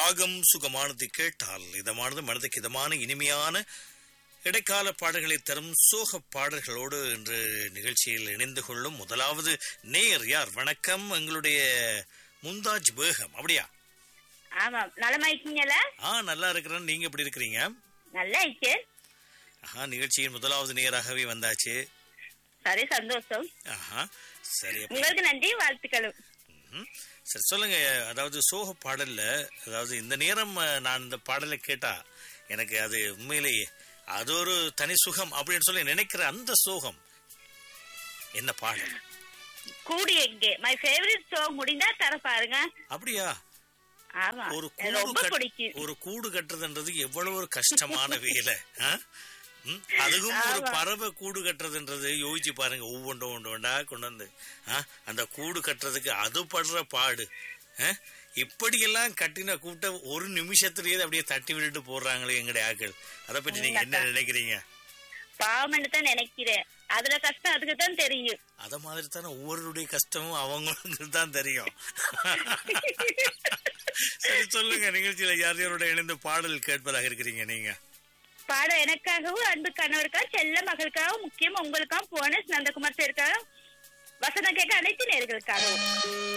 ராகம் சுகமானது கேட்டால் இதமானது மனதுக்கு இதமான இனிமையான இடைக்கால பாடல்களை தரும் சோக பாடல்களோடு இன்று நிகழ்ச்சியில் இணைந்து கொள்ளும் முதலாவது நேயர் யார் வணக்கம் எங்களுடைய முந்தாஜ் பேகம் அப்படியா ஆமா நலமாயிட்டீங்களா ஆ நல்லா இருக்கிறேன் நீங்க எப்படி இருக்கிறீங்க நல்லா இருக்கு ஆஹா நிகழ்ச்சியின் முதலாவது நேயராகவே வந்தாச்சு சரி சந்தோஷம் ஆஹா சரி அப்ப- உங்களுக்கு நன்றி வாழ்த்துக்களும் ம்ஹும். சரி சொல்லுங்க அதாவது சோக பாடல்ல அதாவது இந்த நேரம் அஹ், நான் இந்த பாடலை கேட்டா எனக்கு அது உண்மையிலேயே அது ஒரு தனி சுகம் அப்படின்னு சொல்லி நினைக்கிற அந்த சோகம் என்ன பாடல் கூடி எங்கே மை ஃபேவரட் சாங் முடிந்தா தர பாருங்க அப்படியா ஆமா ஒரு எனக்கு கூடு ரொம்ப கட்- பிடிக்கும் ஒரு கூடு கட்டுறதுன்றது எவ்வளவு ஒரு கஷ்டமான வேலை ஆ? ம், அதுவும் ஒரு ஆமா. பறவை கூடு கட்டுறதுன்றது யோசிச்சு பாருங்க ஒவ்வொன்று ஒன்று ஒன்றா கொண்டு வந்து ஆ? அந்த கூடு கட்டுறதுக்கு அது படுற பாடு ஆ? இப்படியெல்லாம் கட்டின கூட்ட ஒரு நிமிஷத்திலேயே அப்படியே தட்டி விட்டுட்டு போடுறாங்களே எங்களுடைய ஆட்கள் அதை பற்றி நீங்க என்ன நினைக்கிறீங்க பாவம்னு தான் நினைக்கிறேன் அதுல கஷ்டம் அதுக்கு தான் தெரியும் அத மாதிரி தானே ஒவ்வொருடைய கஷ்டமும் அவங்களுக்கு தான் தெரியும் சரி சொல்லுங்க நிகழ்ச்சியில யார் யாரோட இணைந்து பாடல் கேட்பதாக இருக்கிறீங்க நீங்க பாடம் எனக்காகவும் அன்பு கணவருக்காக செல்ல மகளுக்காகவும் முக்கியம் உங்களுக்காகவும் போனஸ் நந்தகுமார் சாருக்காகவும் வசனம் கேட்க அனைத்து நேர்களுக்காகவும்